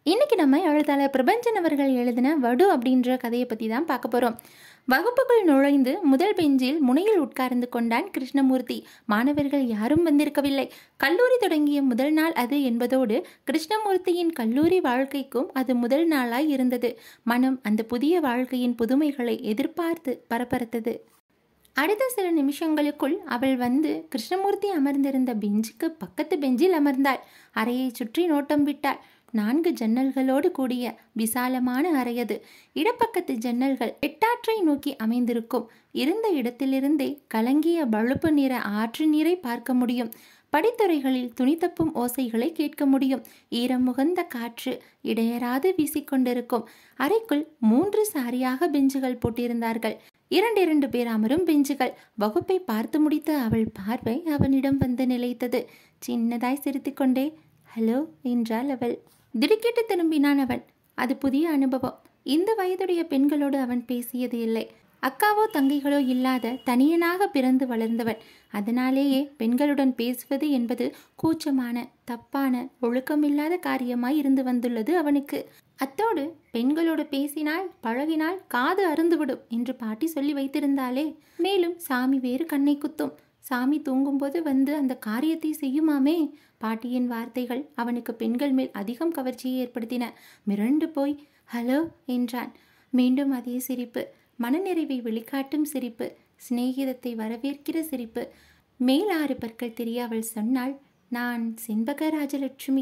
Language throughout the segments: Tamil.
இன்னைக்கு நம்ம எழுத்தாளர் பிரபஞ்சன் அவர்கள் எழுதின வடு அப்படின்ற கதையை பற்றி தான் பார்க்க போகிறோம் வகுப்புக்குள் நுழைந்து முதல் பெஞ்சில் முனையில் உட்கார்ந்து கொண்டான் கிருஷ்ணமூர்த்தி மாணவர்கள் யாரும் வந்திருக்கவில்லை கல்லூரி தொடங்கிய முதல் நாள் அது என்பதோடு கிருஷ்ணமூர்த்தியின் கல்லூரி வாழ்க்கைக்கும் அது முதல் நாளாய் இருந்தது மனம் அந்த புதிய வாழ்க்கையின் புதுமைகளை எதிர்பார்த்து பரபரத்தது அடுத்த சில நிமிஷங்களுக்குள் அவள் வந்து கிருஷ்ணமூர்த்தி அமர்ந்திருந்த பெஞ்சுக்கு பக்கத்து பெஞ்சில் அமர்ந்தாள் அறையை சுற்றி நோட்டம் விட்டாள் நான்கு ஜன்னல்களோடு கூடிய விசாலமான அறையது இடப்பக்கத்து ஜன்னல்கள் எட்டாற்றை நோக்கி அமைந்திருக்கும் இருந்த இடத்திலிருந்தே கலங்கிய பழுப்பு நிற ஆற்று நீரை பார்க்க முடியும் படித்துறைகளில் துணி தப்பும் ஓசைகளை கேட்க முடியும் ஈரம் முகந்த காற்று இடையராது வீசிக்கொண்டிருக்கும் அறைக்குள் மூன்று சாரியாக பெஞ்சுகள் போட்டிருந்தார்கள் இரண்டு இரண்டு பேர் அமரும் பெஞ்சுகள் வகுப்பை பார்த்து முடித்த அவள் பார்வை அவனிடம் வந்து நிலைத்தது சின்னதாய் சிரித்துக்கொண்டே ஹலோ என்றாள் அவள் திடுக்கிட்டு திரும்பினான் அவன் அது புதிய அனுபவம் இந்த வயதுடைய பெண்களோடு அவன் பேசியது இல்லை அக்காவோ தங்கைகளோ இல்லாத தனியனாக பிறந்து வளர்ந்தவன் அதனாலேயே பெண்களுடன் பேசுவது என்பது கூச்சமான தப்பான ஒழுக்கமில்லாத காரியமாய் இருந்து வந்துள்ளது அவனுக்கு அத்தோடு பெண்களோடு பேசினால் பழகினால் காது அருந்துவிடும் என்று பாட்டி சொல்லி வைத்திருந்தாலே மேலும் சாமி வேறு கண்ணை குத்தும் சாமி தூங்கும்போது வந்து அந்த காரியத்தை செய்யுமாமே பாட்டியின் வார்த்தைகள் அவனுக்கு பெண்கள் மேல் அதிகம் கவர்ச்சியை ஏற்படுத்தின மிரண்டு போய் ஹலோ என்றான் மீண்டும் அதே சிரிப்பு மனநிறைவை வெளிக்காட்டும் சிரிப்பு சிநேகிதத்தை வரவேற்கிற சிரிப்பு மேல் ஆறு பற்கள் தெரிய அவள் சொன்னாள் நான் செண்பக ராஜலட்சுமி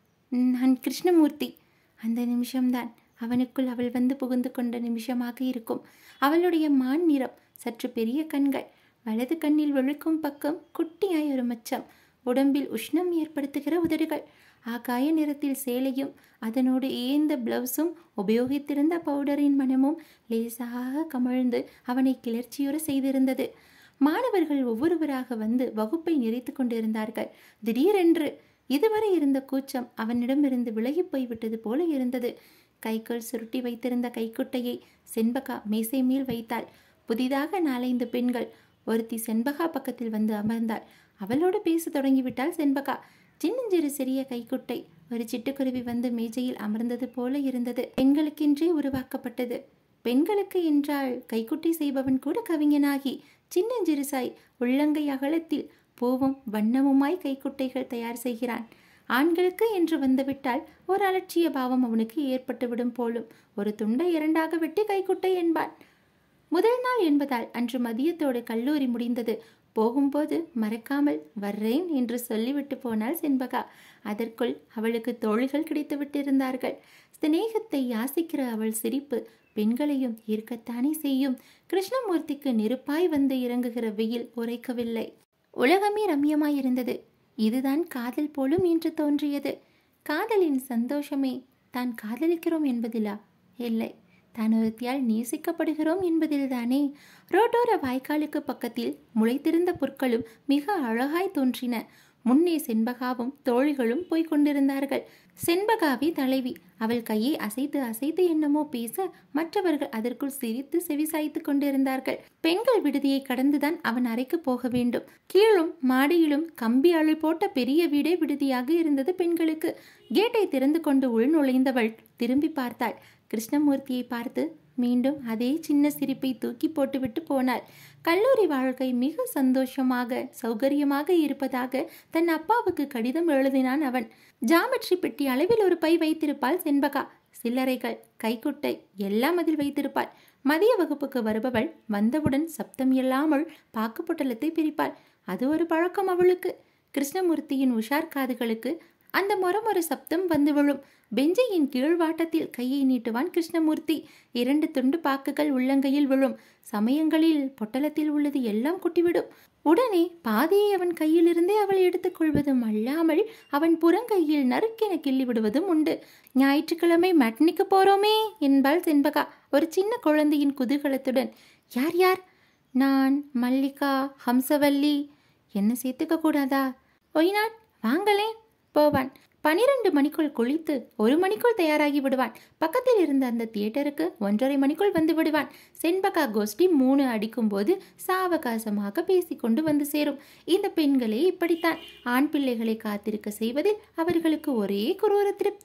நான் கிருஷ்ணமூர்த்தி அந்த நிமிஷம்தான் அவனுக்குள் அவள் வந்து புகுந்து கொண்ட நிமிஷமாக இருக்கும் அவளுடைய மான் நிறம் சற்று பெரிய கண்கள் வலது கண்ணில் வெளுக்கும் பக்கம் குட்டியாய் ஒரு மச்சம் உடம்பில் உஷ்ணம் ஏற்படுத்துகிற உதடுகள் ஆகாய நிறத்தில் சேலையும் அதனோடு ஏந்த பிளவுஸும் உபயோகித்திருந்த பவுடரின் மனமும் லேசாக கமழ்ந்து அவனை கிளர்ச்சியுற செய்திருந்தது மாணவர்கள் ஒவ்வொருவராக வந்து வகுப்பை நிறைத்து கொண்டிருந்தார்கள் திடீரென்று இதுவரை இருந்த கூச்சம் அவனிடமிருந்து விலகி போய்விட்டது போல இருந்தது கைக்குள் சுருட்டி வைத்திருந்த கைக்குட்டையை செண்பகா மேசை மேல் வைத்தாள் புதிதாக நாலைந்து பெண்கள் ஒருத்தி செண்பகா பக்கத்தில் வந்து அமர்ந்தாள் அவளோடு பேச தொடங்கிவிட்டாள் செண்பகா சின்னஞ்சிறு சிறிய கைக்குட்டை ஒரு சிட்டுக்குருவி வந்து மேஜையில் அமர்ந்தது போல இருந்தது பெண்களுக்கென்றே உருவாக்கப்பட்டது பெண்களுக்கு என்றால் கைக்குட்டை செய்பவன் கூட கவிஞனாகி சின்னஞ்சிறுசாய் உள்ளங்கை அகலத்தில் பூவும் வண்ணமுமாய் கைக்குட்டைகள் தயார் செய்கிறான் ஆண்களுக்கு என்று வந்துவிட்டால் ஒரு அலட்சிய பாவம் அவனுக்கு ஏற்பட்டுவிடும் போலும் ஒரு துண்டை இரண்டாக வெட்டி கைக்குட்டை என்பான் முதல் நாள் என்பதால் அன்று மதியத்தோடு கல்லூரி முடிந்தது போகும்போது மறக்காமல் வர்றேன் என்று சொல்லிவிட்டு போனாள் செண்பகா அதற்குள் அவளுக்கு தோள்கள் கிடைத்து விட்டிருந்தார்கள் சிநேகத்தை யாசிக்கிற அவள் சிரிப்பு பெண்களையும் ஈர்க்கத்தானே செய்யும் கிருஷ்ணமூர்த்திக்கு நெருப்பாய் வந்து இறங்குகிற வெயில் உரைக்கவில்லை உலகமே ரம்யமாய் இருந்தது இதுதான் காதல் போலும் என்று தோன்றியது காதலின் சந்தோஷமே தான் காதலிக்கிறோம் என்பதிலா இல்லை தான் ஒருத்தியால் நேசிக்கப்படுகிறோம் என்பதில்தானே ரோட்டோர வாய்க்காலுக்கு பக்கத்தில் முளைத்திருந்த புற்களும் மிக அழகாய் தோன்றின முன்னே செண்பகாவும் தோழிகளும் போய்க் கொண்டிருந்தார்கள் செண்பகாவி தலைவி அவள் கையை அசைத்து அசைத்து என்னமோ பேச மற்றவர்கள் அதற்குள் சிரித்து செவிசாய்த்து கொண்டிருந்தார்கள் பெண்கள் விடுதியை கடந்துதான் அவன் அறைக்கு போக வேண்டும் கீழும் மாடியிலும் கம்பி அழல் போட்ட பெரிய வீடே விடுதியாக இருந்தது பெண்களுக்கு கேட்டை திறந்து கொண்டு உள் நுழைந்தவள் திரும்பி பார்த்தாள் கிருஷ்ணமூர்த்தியை பார்த்து மீண்டும் அதே சின்ன சிரிப்பை தூக்கி போட்டுவிட்டு போனாள் கல்லூரி வாழ்க்கை மிக சந்தோஷமாக சௌகரியமாக இருப்பதாக தன் அப்பாவுக்கு கடிதம் எழுதினான் அவன் ஜாமெட்ரி பெட்டி அளவில் ஒரு பை வைத்திருப்பாள் செண்பகா சில்லறைகள் கைக்குட்டை எல்லாம் அதில் வைத்திருப்பாள் மதிய வகுப்புக்கு வருபவள் வந்தவுடன் சப்தம் இல்லாமல் பாக்கு பொட்டலத்தை பிரிப்பாள் அது ஒரு பழக்கம் அவளுக்கு கிருஷ்ணமூர்த்தியின் உஷார் காதுகளுக்கு அந்த மொரமொரு சப்தம் வந்து விழும் பெஞ்சையின் கீழ்வாட்டத்தில் கையை நீட்டுவான் கிருஷ்ணமூர்த்தி இரண்டு துண்டு பாக்குகள் உள்ளங்கையில் விழும் சமயங்களில் பொட்டலத்தில் உள்ளது எல்லாம் கொட்டிவிடும் உடனே பாதியை அவன் கையிலிருந்தே அவள் எடுத்துக்கொள்வதும் அல்லாமல் அவன் புறங்கையில் நறுக்கென கிள்ளி விடுவதும் உண்டு ஞாயிற்றுக்கிழமை மேட்னிக்கு போறோமே என்பாள் செண்பகா ஒரு சின்ன குழந்தையின் குதூகலத்துடன் யார் யார் நான் மல்லிகா ஹம்சவல்லி என்ன சேர்த்துக்க கூடாதா ஒய்நாட் வாங்களேன் போவான் பனிரெண்டு மணிக்குள் குளித்து ஒரு மணிக்குள் தயாராகி விடுவான் பக்கத்தில் இருந்த அந்த தியேட்டருக்கு ஒன்றரை மணிக்குள் வந்து விடுவான் செண்பகா கோஷ்டி மூணு அடிக்கும்போது சாவகாசமாக பேசிக்கொண்டு வந்து சேரும் இந்த பெண்களே இப்படித்தான் ஆண் பிள்ளைகளை காத்திருக்க செய்வதில் அவர்களுக்கு ஒரே குரூர திருப்தி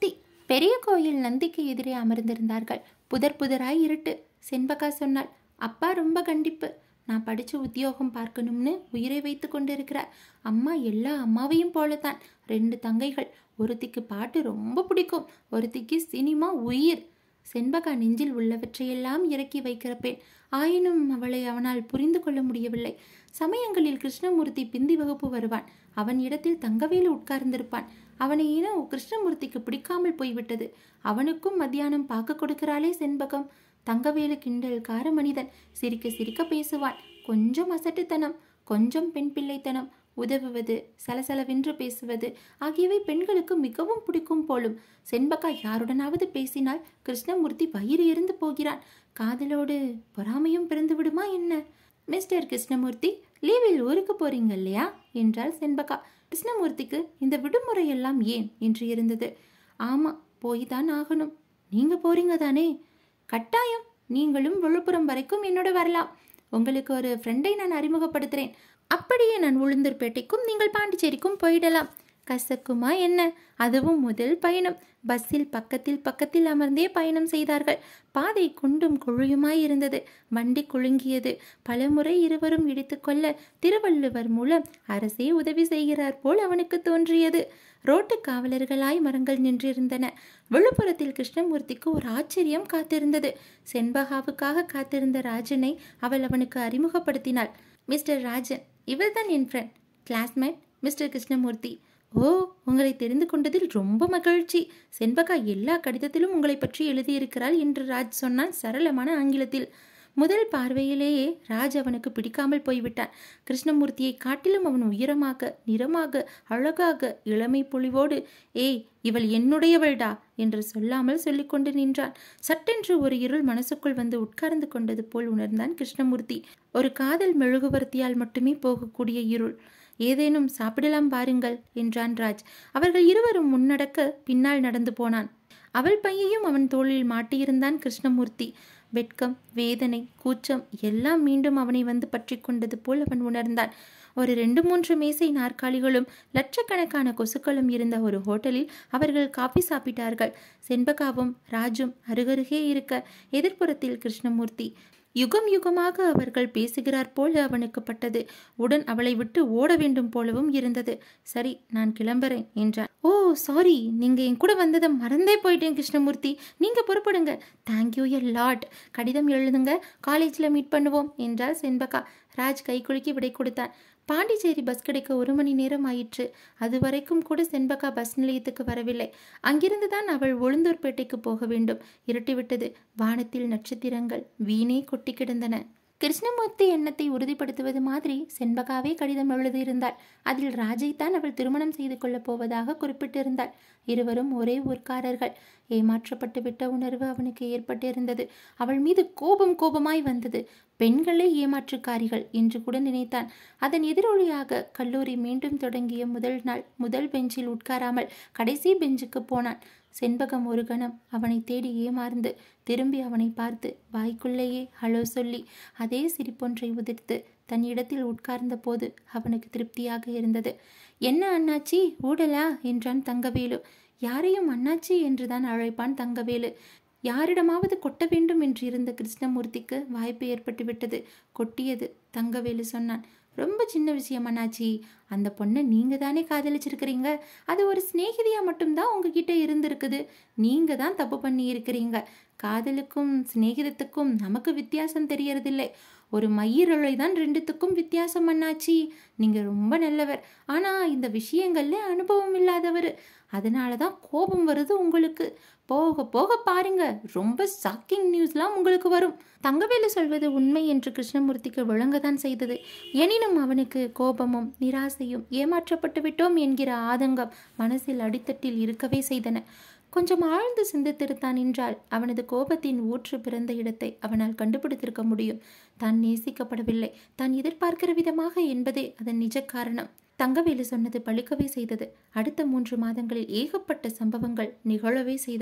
பெரிய கோயில் நந்திக்கு எதிரே அமர்ந்திருந்தார்கள் புதர் புதராய் இருட்டு செண்பகா சொன்னாள் அப்பா ரொம்ப கண்டிப்பு நான் படித்து உத்தியோகம் பார்க்கணும்னு உயிரை வைத்து கொண்டு இருக்கிறார் அம்மா எல்லா அம்மாவையும் போலத்தான் ரெண்டு தங்கைகள் ஒருத்திக்கு பாட்டு ரொம்ப பிடிக்கும் ஒருத்திக்கு சினிமா உயிர் செண்பகா நெஞ்சில் உள்ளவற்றையெல்லாம் இறக்கி வைக்கிற பெண் ஆயினும் அவளை அவனால் புரிந்து கொள்ள முடியவில்லை சமயங்களில் கிருஷ்ணமூர்த்தி பிந்தி வகுப்பு வருவான் அவன் இடத்தில் தங்கவேலு உட்கார்ந்திருப்பான் அவனை ஏனோ கிருஷ்ணமூர்த்திக்கு பிடிக்காமல் போய்விட்டது அவனுக்கும் மத்தியானம் பார்க்க கொடுக்கிறாளே செண்பகம் தங்கவேலு கிண்டல் கார மனிதன் சிரிக்க சிரிக்க பேசுவான் கொஞ்சம் அசட்டுத்தனம் கொஞ்சம் பெண் பிள்ளைத்தனம் உதவுவது சலசலவென்று பேசுவது ஆகியவை பெண்களுக்கு மிகவும் பிடிக்கும் போலும் செண்பகா யாருடனாவது பேசினால் கிருஷ்ணமூர்த்தி வயிறு எரிந்து போகிறான் காதலோடு பொறாமையும் பிறந்து விடுமா என்ன மிஸ்டர் கிருஷ்ணமூர்த்தி லீவில் ஊருக்கு போறீங்க இல்லையா என்றாள் செண்பகா கிருஷ்ணமூர்த்திக்கு இந்த விடுமுறை எல்லாம் ஏன் என்று இருந்தது ஆமா போய்தான் ஆகணும் நீங்க போறீங்க தானே கட்டாயம் நீங்களும் விழுப்புரம் வரைக்கும் என்னோட வரலாம் உங்களுக்கு ஒரு ஃப்ரெண்டை நான் அறிமுகப்படுத்துகிறேன் அப்படியே நான் உளுந்தூர்பேட்டைக்கும் நீங்கள் பாண்டிச்சேரிக்கும் போயிடலாம் கசக்குமா என்ன அதுவும் முதல் பயணம் பஸ்ஸில் பக்கத்தில் பக்கத்தில் அமர்ந்தே பயணம் செய்தார்கள் பாதை குண்டும் குழியுமாய் இருந்தது வண்டி குலுங்கியது பலமுறை இருவரும் இடித்துக்கொள்ள திருவள்ளுவர் மூலம் அரசே உதவி செய்கிறார் போல் அவனுக்கு தோன்றியது ரோட்டு காவலர்களாய் மரங்கள் நின்றிருந்தன விழுப்புரத்தில் கிருஷ்ணமூர்த்திக்கு ஒரு ஆச்சரியம் காத்திருந்தது செண்பகாவுக்காக காத்திருந்த ராஜனை அவள் அவனுக்கு அறிமுகப்படுத்தினாள் மிஸ்டர் ராஜன் இவர்தான் என் ஃப்ரெண்ட் கிளாஸ்மேட் மிஸ்டர் கிருஷ்ணமூர்த்தி ஓ உங்களை தெரிந்து கொண்டதில் ரொம்ப மகிழ்ச்சி செண்பகா எல்லா கடிதத்திலும் உங்களை பற்றி எழுதியிருக்கிறாள் என்று ராஜ் சொன்னான் சரளமான ஆங்கிலத்தில் முதல் பார்வையிலேயே ராஜ் அவனுக்கு பிடிக்காமல் போய்விட்டான் கிருஷ்ணமூர்த்தியை காட்டிலும் அவன் உயரமாக நிறமாக அழகாக இளமை பொலிவோடு ஏய் இவள் என்னுடையவள்டா என்று சொல்லாமல் சொல்லிக்கொண்டு நின்றான் சட்டென்று ஒரு இருள் மனசுக்குள் வந்து உட்கார்ந்து கொண்டது போல் உணர்ந்தான் கிருஷ்ணமூர்த்தி ஒரு காதல் மெழுகுவர்த்தியால் மட்டுமே போகக்கூடிய இருள் ஏதேனும் சாப்பிடலாம் பாருங்கள் என்றான் ராஜ் அவர்கள் இருவரும் முன்னடக்க பின்னால் நடந்து போனான் அவள் பையையும் அவன் தோளில் மாட்டியிருந்தான் கிருஷ்ணமூர்த்தி வெட்கம் வேதனை கூச்சம் எல்லாம் மீண்டும் அவனை வந்து பற்றி கொண்டது போல் அவன் உணர்ந்தான் ஒரு ரெண்டு மூன்று மேசை நாற்காலிகளும் லட்சக்கணக்கான கொசுக்களும் இருந்த ஒரு ஹோட்டலில் அவர்கள் காஃபி சாப்பிட்டார்கள் செண்பகாவும் ராஜும் அருகருகே இருக்க எதிர்ப்புறத்தில் கிருஷ்ணமூர்த்தி யுகம் யுகமாக அவர்கள் பேசுகிறார் போல அவனுக்கு பட்டது உடன் அவளை விட்டு ஓட வேண்டும் போலவும் இருந்தது சரி நான் கிளம்புறேன் என்றான் ஓ சாரி நீங்க என் கூட வந்ததை மறந்தே போயிட்டேன் கிருஷ்ணமூர்த்தி நீங்க புறப்படுங்க தேங்க்யூ எ லாட் கடிதம் எழுதுங்க காலேஜில் மீட் பண்ணுவோம் என்றால் செண்பகா ராஜ் கை குலுக்கி விடை கொடுத்தான் பாண்டிச்சேரி பஸ் கிடைக்க ஒரு மணி நேரம் ஆயிற்று அது வரைக்கும் கூட செண்பகா பஸ் நிலையத்துக்கு வரவில்லை அங்கிருந்து தான் அவள் உளுந்தூர்பேட்டைக்கு போக வேண்டும் இருட்டிவிட்டது வானத்தில் நட்சத்திரங்கள் வீணே கொட்டி கிடந்தன கிருஷ்ணமூர்த்தி எண்ணத்தை உறுதிப்படுத்துவது மாதிரி செண்பகாவே கடிதம் எழுதியிருந்தாள் அதில் ராஜைத்தான் அவள் திருமணம் செய்து கொள்ளப் போவதாக குறிப்பிட்டிருந்தாள் இருவரும் ஒரே ஊர்க்காரர்கள் ஏமாற்றப்பட்டு விட்ட உணர்வு அவனுக்கு ஏற்பட்டிருந்தது அவள் மீது கோபம் கோபமாய் வந்தது பெண்களே ஏமாற்றுக்காரிகள் என்று கூட நினைத்தான் அதன் எதிரொலியாக கல்லூரி மீண்டும் தொடங்கிய முதல் நாள் முதல் பெஞ்சில் உட்காராமல் கடைசி பெஞ்சுக்கு போனான் செண்பகம் ஒரு கணம் அவனை தேடி ஏமாந்து திரும்பி அவனை பார்த்து வாய்க்குள்ளேயே ஹலோ சொல்லி அதே சிரிப்பொன்றை உதிர்த்து தன் இடத்தில் உட்கார்ந்த போது அவனுக்கு திருப்தியாக இருந்தது என்ன அண்ணாச்சி ஊடலா என்றான் தங்கவேலு யாரையும் அண்ணாச்சி என்றுதான் அழைப்பான் தங்கவேலு யாரிடமாவது கொட்ட வேண்டும் என்று இருந்த கிருஷ்ணமூர்த்திக்கு வாய்ப்பு ஏற்பட்டு விட்டது கொட்டியது தங்கவேலு சொன்னான் ரொம்ப சின்ன விஷயம் அண்ணாச்சி அந்த பொண்ணை நீங்கள் தானே காதலிச்சிருக்கிறீங்க அது ஒரு சிநேகிதியா மட்டும்தான் உங்ககிட்ட இருந்திருக்குது நீங்கள் தான் தப்பு பண்ணி இருக்கிறீங்க காதலுக்கும் சிநேகிதத்துக்கும் நமக்கு வித்தியாசம் தெரியறதில்லை ஒரு மயிரழை தான் ரெண்டுத்துக்கும் வித்தியாசம் அண்ணாச்சி நீங்கள் ரொம்ப நல்லவர் ஆனால் இந்த விஷயங்கள்ல அனுபவம் இல்லாதவர் அதனால தான் கோபம் வருது உங்களுக்கு போக போக பாருங்க ரொம்ப ஷாக்கிங் நியூஸ்லாம் உங்களுக்கு வரும் தங்கவேலு சொல்வது உண்மை என்று கிருஷ்ணமூர்த்திக்கு விளங்கத்தான் செய்தது எனினும் அவனுக்கு கோபமும் நிராசையும் ஏமாற்றப்பட்டு விட்டோம் என்கிற ஆதங்கம் மனசில் அடித்தட்டில் இருக்கவே செய்தன கொஞ்சம் ஆழ்ந்து சிந்தித்திருத்தான் என்றால் அவனது கோபத்தின் ஊற்று பிறந்த இடத்தை அவனால் கண்டுபிடித்திருக்க முடியும் தான் நேசிக்கப்படவில்லை தான் எதிர்பார்க்கிற விதமாக என்பதே அதன் நிஜ காரணம் தங்கவேலு சொன்னது பழிக்கவே செய்தது அடுத்த மூன்று மாதங்களில் ஏகப்பட்ட சம்பவங்கள் நிகழவே செய்தன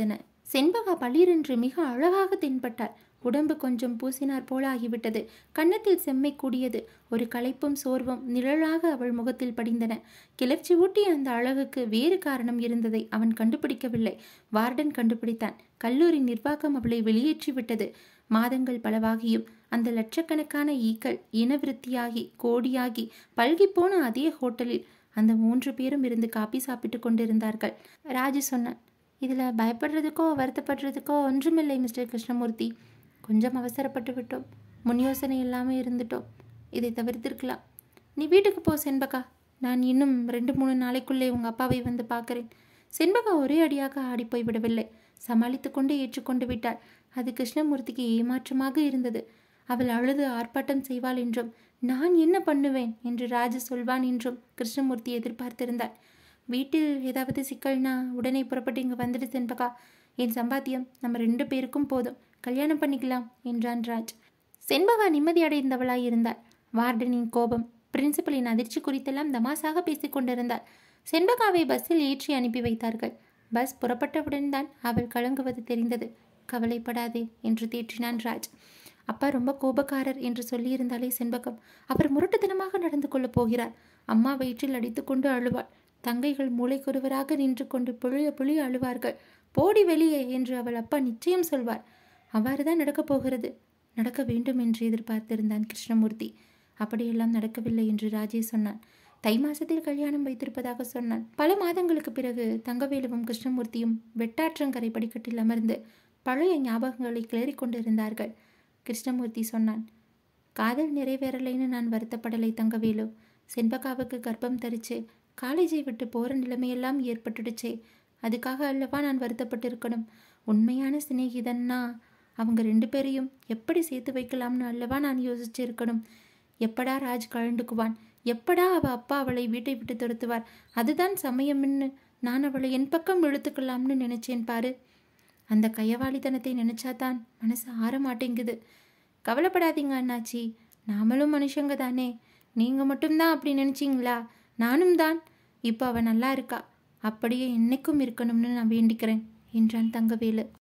செண்பகா பளிரென்று மிக அழகாக தென்பட்டாள் உடம்பு கொஞ்சம் பூசினார் போல ஆகிவிட்டது கன்னத்தில் செம்மை கூடியது ஒரு களைப்பும் சோர்வும் நிழலாக அவள் முகத்தில் படிந்தன கிளர்ச்சி ஊட்டிய அந்த அழகுக்கு வேறு காரணம் இருந்ததை அவன் கண்டுபிடிக்கவில்லை வார்டன் கண்டுபிடித்தான் கல்லூரி நிர்வாகம் அவளை வெளியேற்றி விட்டது மாதங்கள் பலவாகியும் அந்த லட்சக்கணக்கான ஈக்கள் இனவிருத்தியாகி கோடியாகி பல்கிப்போன அதே ஹோட்டலில் அந்த மூன்று பேரும் இருந்து காப்பி சாப்பிட்டு கொண்டிருந்தார்கள் ராஜு சொன்னான் இதில் பயப்படுறதுக்கோ வருத்தப்படுறதுக்கோ ஒன்றுமில்லை மிஸ்டர் கிருஷ்ணமூர்த்தி கொஞ்சம் அவசரப்பட்டு விட்டோம் முன் யோசனை இல்லாமல் இருந்துட்டோம் இதை தவிர்த்திருக்கலாம் நீ வீட்டுக்கு போ செண்பகா நான் இன்னும் ரெண்டு மூணு நாளைக்குள்ளே உங்கள் அப்பாவை வந்து பார்க்குறேன் செண்பகா ஒரே அடியாக ஆடிப்போய் விடவில்லை சமாளித்து கொண்டு ஏற்றுக்கொண்டு விட்டாள் அது கிருஷ்ணமூர்த்திக்கு ஏமாற்றமாக இருந்தது அவள் அழுது ஆர்ப்பாட்டம் செய்வாள் என்றும் நான் என்ன பண்ணுவேன் என்று ராஜு சொல்வான் என்றும் கிருஷ்ணமூர்த்தி எதிர்பார்த்திருந்தாள் வீட்டில் ஏதாவது சிக்கல்னா உடனே புறப்பட்டு இங்கே வந்துடு செண்பகா என் சம்பாத்தியம் நம்ம ரெண்டு பேருக்கும் போதும் கல்யாணம் பண்ணிக்கலாம் என்றான் ராஜ் செண்பகா நிம்மதி அடைந்தவளாய் இருந்தாள் வார்டனின் கோபம் பிரின்சிபலின் அதிர்ச்சி குறித்தெல்லாம் தமாசாக பேசிக் கொண்டிருந்தாள் செண்பகாவை பஸ்ஸில் ஏற்றி அனுப்பி வைத்தார்கள் பஸ் புறப்பட்டவுடன் தான் அவள் கலங்குவது தெரிந்தது கவலைப்படாதே என்று தேற்றினான் ராஜ் அப்பா ரொம்ப கோபக்காரர் என்று சொல்லியிருந்தாலே செண்பகம் அவர் முரட்டுத்தனமாக நடந்து கொள்ளப் போகிறார் அம்மா வயிற்றில் அடித்துக்கொண்டு அழுவாள் தங்கைகள் மூளைக்கொருவராக நின்று கொண்டு புழிய புழிய அழுவார்கள் போடி வெளியே என்று அவள் அப்பா நிச்சயம் சொல்வார் அவ்வாறு தான் நடக்கப் போகிறது நடக்க வேண்டும் என்று எதிர்பார்த்திருந்தான் கிருஷ்ணமூர்த்தி அப்படியெல்லாம் நடக்கவில்லை என்று ராஜே சொன்னான் தை மாசத்தில் கல்யாணம் வைத்திருப்பதாக சொன்னான் பல மாதங்களுக்கு பிறகு தங்கவேலுவும் கிருஷ்ணமூர்த்தியும் வெட்டாற்றங்கரை படிக்கட்டில் அமர்ந்து பழைய ஞாபகங்களை கிளறிக் கொண்டிருந்தார்கள் கிருஷ்ணமூர்த்தி சொன்னான் காதல் நிறைவேறலைன்னு நான் வருத்தப்படலை தங்கவேலு செண்பகாவுக்கு கர்ப்பம் தரிச்சு காலேஜை விட்டு போகிற நிலைமையெல்லாம் ஏற்பட்டுடுச்சே அதுக்காக அல்லவா நான் வருத்தப்பட்டு இருக்கணும் உண்மையான சிநேகிதன்னா அவங்க ரெண்டு பேரையும் எப்படி சேர்த்து வைக்கலாம்னு அல்லவா நான் யோசிச்சிருக்கணும் எப்படா ராஜ் கழண்டுக்குவான் எப்படா அவ அப்பா அவளை வீட்டை விட்டு துரத்துவார் அதுதான் சமயம்னு நான் அவளை என் பக்கம் இழுத்துக்கலாம்னு நினைச்சேன் பாரு அந்த கையவாளித்தனத்தை நினைச்சாதான் மனசு ஆற மாட்டேங்குது கவலைப்படாதீங்க அண்ணாச்சி நாமளும் மனுஷங்க தானே நீங்கள் மட்டும்தான் அப்படி நினச்சிங்களா நானும் தான் இப்போ அவள் நல்லா இருக்கா அப்படியே என்னைக்கும் இருக்கணும்னு நான் வேண்டிக்கிறேன் என்றான் தங்கவேலு